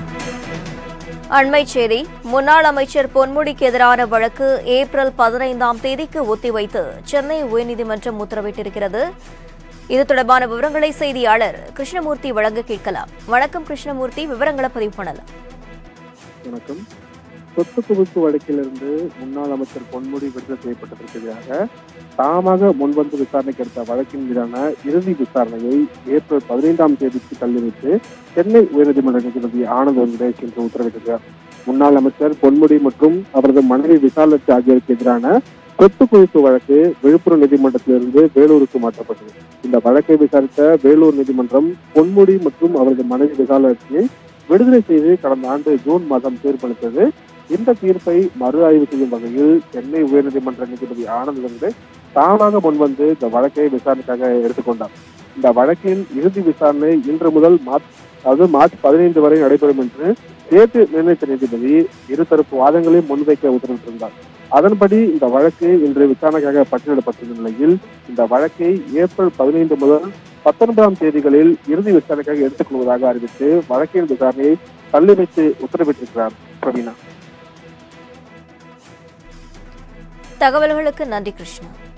அண்மைச் செய்தி முன்னாள் அமைச்சர் பொன்முடிக்கு எதிரான வழக்கு ஏப்ரல் பதினைந்தாம் தேதிக்கு ஒத்திவைத்து சென்னை உயர்நீதிமன்றம் உத்தரவிட்டிருக்கிறது இது தொடர்பான விவரங்களை செய்தியாளர் கிருஷ்ணமூர்த்தி வழங்க கேட்கலாம் வணக்கம் கிருஷ்ணமூர்த்தி விவரங்களை பதிவு பண்ணலாம் வணக்கம் சொத்து குவிப்பு வழக்கிலிருந்து முன்னாள் அமைச்சர் பொன்முடி விடுதலை செய்யப்பட்டதற்கு எதிராக தாமாக முன்வந்து விசாரணைக்கு எடுத்த வழக்கின் மீதான இறுதி விசாரணையை ஏப்ரல் பதினைந்தாம் தேதிக்கு தள்ளி வைத்து சென்னை உயர்நீதிமன்ற நீதிபதி ஆனந்த் வெங்கடேஷ் இன்று உத்தரவிட்டிருக்கிறார் முன்னாள் அமைச்சர் பொன்முடி மற்றும் அவரது மனைவி விசாலட்சி ஆகியோருக்கு எதிரான சொத்து குவிப்பு வழக்கு விழுப்புரம் நீதிமன்றத்திலிருந்து வேலூருக்கு மாற்றப்பட்டது இந்த வழக்கை விசாரித்த வேலூர் நீதிமன்றம் பொன்முடி மற்றும் அவரது மனைவி விசாலட்சியை விடுதலை செய்து கடந்த ஆண்டு ஜூன் மாதம் தீர்ப்பளித்தது இந்த தீர்ப்பை மறு ஆய்வு செய்யும் வகையில் சென்னை உயர்நீதிமன்ற நீதிபதி ஆனந்த் வெங்கடேஷ் தாமாக முன்வந்து இந்த வழக்கை விசாரணைக்காக எடுத்துக்கொண்டார் இந்த வழக்கின் இறுதி விசாரணை இன்று முதல் மார்ச் அதாவது மார்ச் பதினைந்து வரை நடைபெறும் என்று நேற்று நிர்ணயித்த நீதிபதி இருதரப்பு வாதங்களையும் முன்வைக்க உத்தரவிட்டிருந்தார் அதன்படி இந்த வழக்கு இன்று விசாரணைக்காக பட்டியலிடப்பட்டுள்ள நிலையில் இந்த வழக்கை ஏப்ரல் பதினைந்து முதல் பத்தொன்பதாம் தேதிகளில் இறுதி விசாரணைக்காக எடுத்துக் கொள்வதாக அறிவித்து வழக்கின் விசாரணையை தள்ளி வைத்து உத்தரவிட்டிருக்கிறார் பிரவீனா தகவல்களுக்கு நன்றி கிருஷ்ணா